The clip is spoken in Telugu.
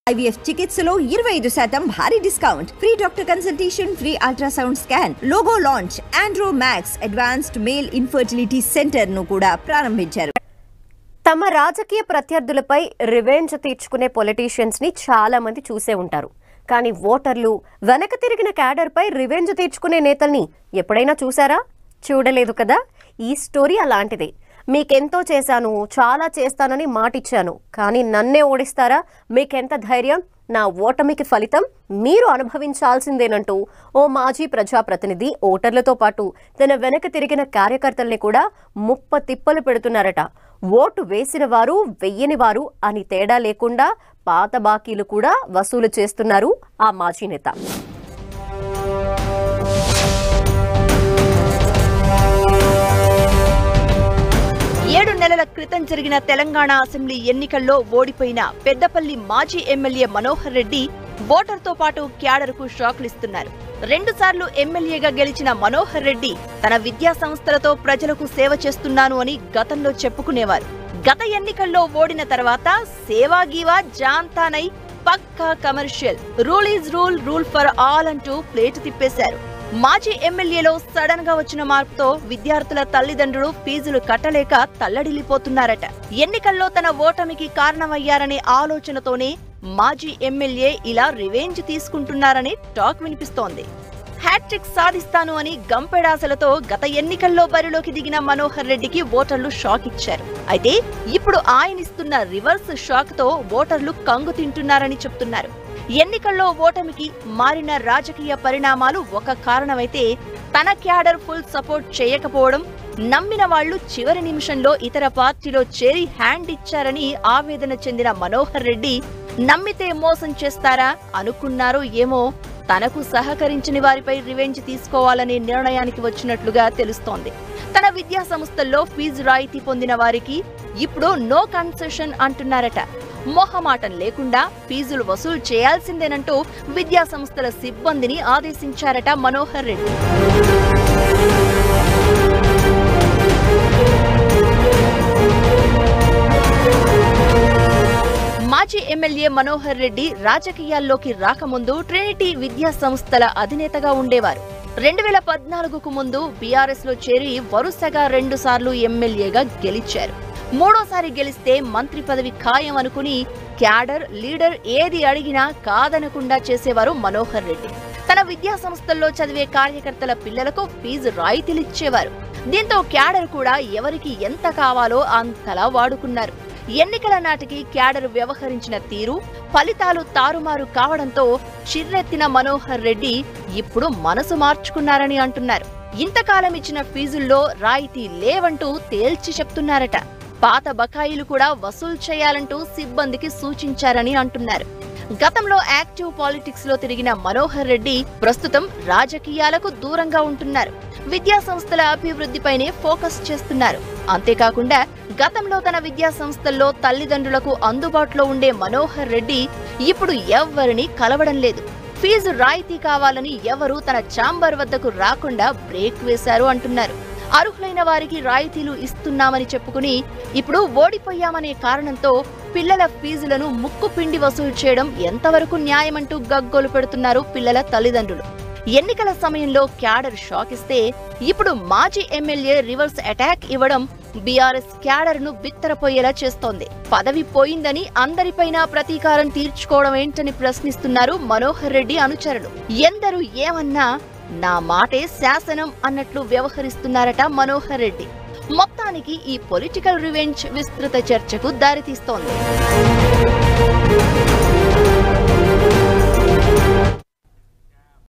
ఐవీఎఫ్ చికిత్సలో ఇరవై ఐదు శాతం భారీ discount free doctor consultation free ultrasound scan logo launch Andro Max advanced male infertility centre ను కూడా ప్రారంభించారు తమ రాజకీయ ప్రత్యర్థులపై రివెంజ్ తీర్చుకునే పొలిటీషియన్స్ ని చాలా మంది చూసే ఉంటారు కానీ ఓటర్లు వెనక తిరిగిన క్యాడర్పై రివెంజ్ తీర్చుకునే నేతల్ని ఎప్పుడైనా చూసారా చూడలేదు కదా ఈ స్టోరీ అలాంటిదే మీకెంతో చేశాను చాలా చేస్తానని మాటిచ్చాను కానీ నన్నే ఓడిస్తారా మీకెంత ధైర్యం నా ఓటమికి ఫలితం మీరు అనుభవించాల్సిందేనంటూ ఓ మాజీ ప్రజాప్రతినిధి ఓటర్లతో పాటు తన వెనక తిరిగిన కార్యకర్తల్ని కూడా ముప్ప తిప్పలు పెడుతున్నారట ఓటు వేసిన వారు వెయ్యని వారు అని తేడా లేకుండా పాత బాకీలు కూడా వసూలు చేస్తున్నారు ఆ మాజీ నేత ఏడు నెలల క్రితం జరిగిన తెలంగాణ అసెంబ్లీ ఎన్నికల్లో ఓడిపోయిన పెద్దపల్లి మాజీ ఎమ్మెల్యే మనోహర్ రెడ్డి ఓటర్తో పాటు క్యాడర్కు షాక్లిస్తున్నారు రెండుసార్లు ఎమ్మెల్యేగా గెలిచిన మనోహర్ రెడ్డి తన విద్యా సంస్థలతో ప్రజలకు సేవ చేస్తున్నాను అని గతంలో చెప్పుకునేవారు గత ఎన్నికల్లో ఓడిన తర్వాత సేవా గీవా జాంతానై పక్కా commercial rule is rule rule for all అంటూ ప్లేటు తిప్పేశారు మాజీ ఎమ్మెల్యేలో సడన్ గా వచ్చిన మార్పుతో విద్యార్థుల తల్లిదండ్రులు ఫీజులు కట్టలేక తల్లడిల్లిపోతున్నారట ఎన్నికల్లో తన ఓటమికి కారణమయ్యారనే ఆలోచనతోనే మాజీ ఎమ్మెల్యే ఇలా రివెంజ్ తీసుకుంటున్నారని టాక్ వినిపిస్తోంది హ్యాట్రిక్ సాధిస్తాను అని గంపెడాసలతో గత ఎన్నికల్లో బరిలోకి దిగిన మనోహర్ రెడ్డికి ఓటర్లు షాక్ ఇచ్చారు అయితే ఇప్పుడు ఆయనిస్తున్న రివర్స్ షాక్ తో ఓటర్లు కంగు తింటున్నారని చెప్తున్నారు ఎన్నికల్లో ఓటమికి మారిన రాజకీయ పరిణామాలు ఒక కారణమైతే తన క్యాడర్ ఫుల్ సపోర్ట్ చేయకపోవడం నమ్మిన వాళ్లు చివరి నిమిషంలో ఇతర పార్టీలో చేరి హ్యాండ్ ఇచ్చారని ఆవేదన చెందిన మనోహర్ రెడ్డి నమ్మితే మోసం చేస్తారా అనుకున్నారో ఏమో తనకు సహకరించని వారిపై రివెంజ్ తీసుకోవాలనే నిర్ణయానికి వచ్చినట్లుగా తెలుస్తోంది తన విద్యా సంస్థల్లో ఫీజు రాయితీ పొందిన వారికి ఇప్పుడు నో కన్సెషన్ అంటున్నారట మొహమాటం లేకుండా ఫీజులు వసూలు చేయాల్సిందేనంటూ విద్యా సంస్థల సిబ్బందిని ఆదేశించారట మనోహర్ రెడ్డి మాజీ ఎమ్మెల్యే మనోహర్ రెడ్డి రాజకీయాల్లోకి రాకముందు ట్రినిటీ విద్యా సంస్థల అధినేతగా ఉండేవారు రెండు వేల పద్నాలుగుకు ముందు బీఆర్ఎస్ లో చేరి వరుసగా రెండు సార్లు ఎమ్మెల్యేగా గెలిచారు మూడోసారి గెలిస్తే మంత్రి పదవి ఖాయం అనుకుని క్యాడర్ లీడర్ ఏది అడిగినా కాదనకుండా చేసేవారు మనోహర్ రెడ్డి తన విద్యా సంస్థల్లో చదివే కార్యకర్తల పిల్లలకు ఫీజు రాయితీలిచ్చేవారు దీంతో క్యాడర్ కూడా ఎవరికి ఎంత కావాలో అంతలా వాడుకున్నారు ఎన్నికల నాటికి క్యాడర్ వ్యవహరించిన తీరు ఫలితాలు తారుమారు కావడంతో చిర్రెత్తిన మనోహర్ రెడ్డి ఇప్పుడు మనసు మార్చుకున్నారని అంటున్నారు ఇంతకాలం ఇచ్చిన ఫీజుల్లో రాయితీ లేవంటూ తేల్చి చెప్తున్నారట పాత బకాయిలు కూడా వసూలు చేయాలంటూ సిబ్బందికి సూచించారని అంటున్నారు గతంలో యాక్టివ్ పాలిటిక్స్ లో తిరిగిన మనోహర్ రెడ్డి ప్రస్తుతం రాజకీయాలకు దూరంగా ఉంటున్నారు విద్యా సంస్థల అభివృద్ధిపైనే ఫోకస్ చేస్తున్నారు అంతేకాకుండా గతంలో తన విద్యా సంస్థల్లో తల్లిదండ్రులకు అందుబాటులో ఉండే మనోహర్ రెడ్డి ఇప్పుడు ఎవ్వరిని కలవడం లేదు ఫీజు రాయితీ కావాలని ఎవరూ తన ఛాంబర్ వద్దకు రాకుండా బ్రేక్ వేశారు అంటున్నారు అర్హులైన వారికి రాయితీలు ఇస్తున్నామని చెప్పుకుని ఇప్పుడు ఓడిపోయామనే కారణంతో పిల్లల ఫీజులను ముక్కు పిండి వసూలు చేయడం ఎంతవరకు న్యాయమంటూ గగ్గోలు పెడుతున్నారు పిల్లల తల్లిదండ్రులు ఎన్నికల సమయంలో క్యాడర్ షాక్ ఇస్తే ఇప్పుడు మాజీ ఎమ్మెల్యే రివర్స్ అటాక్ ఇవ్వడం బీఆర్ఎస్ క్యాడర్ ను బిత్తరపోయేలా చేస్తోంది పదవి పోయిందని అందరిపైన ప్రతీకారం తీర్చుకోవడం ఏంటని ప్రశ్నిస్తున్నారు మనోహర్ రెడ్డి అనుచరులు ఎందరు ఏమన్నా నా మాటే శాసనం అన్నట్లు వ్యవహరిస్తున్నారట మనోహర్ రెడ్డి మొత్తానికి ఈ పొలిటికల్ రివెంజ్ విస్తృత చర్చకు దారితీస్తోంది